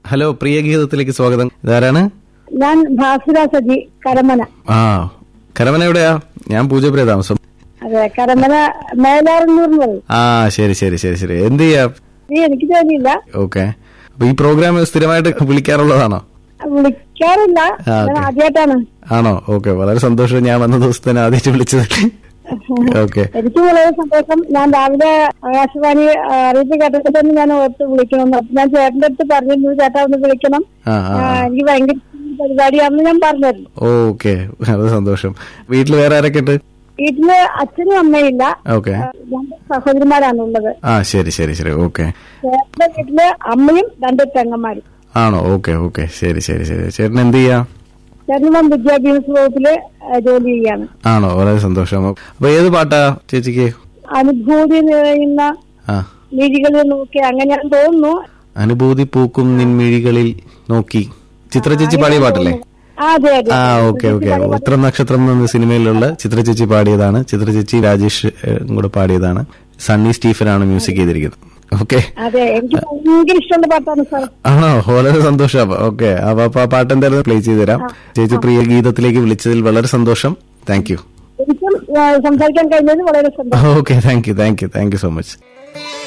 Hello പ്രിയ ഗീതത്തിലേക്ക് സ്വാഗതം ഇതാരാണ് ഞാൻ ഭാസുര സജി കരമന ആ കരമന എവിടെയാ ഞാൻ പൂജപ്പുര താമസം അതെ കരമന മേലാറന്നൂർ എന്ന് പറയും ആ ശരി ശരി ശരി ശരി എന്ത് ചെയ്യാ ഈ എനിക്ക് ജോലിയില്ല ഓക്കെ അപ്പൊ ഈ പ്രോഗ്രാം സ്ഥിരമായിട്ട് വിളിക്കാറുള്ളതാണോ വിളിക്കാറില്ല ആ, ഞാൻ ഓക്കേ. ആദ്യമായിട്ടാണ് ആണോ ഓക്കെ വളരെ സന്തോഷം ഞാൻ വന്ന ദിവസം തന്നെ ആദ്യമായിട്ട് വിളിച്ചത് ഓക്കെ എനിക്ക് വളരെ സന്തോഷം ഞാൻ രാവിലെ ആകാശവാണി ആ, അറിയിപ്പ് കേട്ടപ്പോൾ തന്നെ ഞാൻ ഓർത്ത് വിളിക്കണം അപ്പൊ ഞാൻ ചേട്ടന്റെ അടുത്ത് പറഞ്ഞിരുന്നു ചേട്ടാ ഒന്ന് വിളിക്കണം ആ ആ ആ, എനിക്ക് ഭയങ്കര ഇഷ്ടമുള്ള പരിപാടിയാണെന്ന് ഞാൻ പറഞ്ഞിരുന്നു ഓക്കെ വളരെ സന്തോഷം വീട്ടിൽ വേറെ ആരൊക്കെ ഉണ്ട് വീട്ടില് അച്ഛനും അമ്മയില്ല ഓക്കെ ആ, രണ്ട് സഹോദരിമാരാണ് ഉള്ളത് ആ ശരി ശരി ശരി ഓക്കെ ചേട്ടന്റെ വീട്ടില് അമ്മയും രണ്ട് പെങ്ങന്മാരും ആണോ ഓക്കെ ഓക്കെ ശരി ശരി ശരി ചേട്ടൻ എന്ത് ചെയ്യാ ചേട്ടൻ വിദ്യാഭ്യാസ വകുപ്പില് ആ, ജോലി ചെയ്യാണ് ആണോ വളരെ സന്തോഷം അപ്പൊ ഏത് പാട്ടാ ചേച്ചിക്ക് അനുഭൂതി നിറയുന്ന ആ രീതികളിൽ നോക്കി അങ്ങനെയാണെന്ന് തോന്നുന്നു അനുഭൂതി പൂക്കും നിൻമിഴികളിൽ നോക്കി ചിത്ര ചേച്ചി പാടിയ പാട്ടല്ലേ ആ, അതെ അതെ ആ ഓക്കെ ഓക്കെ ഉത്രം നക്ഷത്രം എന്ന സിനിമയിലുള്ള ചിത്ര ചേച്ചി പാടിയതാണ് ചിത്ര ചേച്ചി രാജേഷ് ഏഹ്, കൂടെ പാടിയതാണ് സണ്ണി സ്റ്റീഫനാണ് മ്യൂസിക് ചെയ്തിരിക്കുന്നത് ഓക്കെ അതെ എനിക്ക് ഭയങ്കര ഇഷ്ടമുള്ള പാട്ടാണ് സാർ ആണോ വളരെ സന്തോഷം ഓക്കെ അപ്പൊ അപ്പൊ ആ പാട്ട് എന്തായാലും പ്ലേ ചെയ്ത് തരാം ചേച്ചി പ്രിയ ഗീതത്തിലേക്ക് വിളിച്ചതിൽ വളരെ സന്തോഷം താങ്ക് യു എനിക്കും ആ, സംസാരിക്കാൻ കഴിഞ്ഞത് വളരെ സന്തോഷം okay thank you thank you thank you so much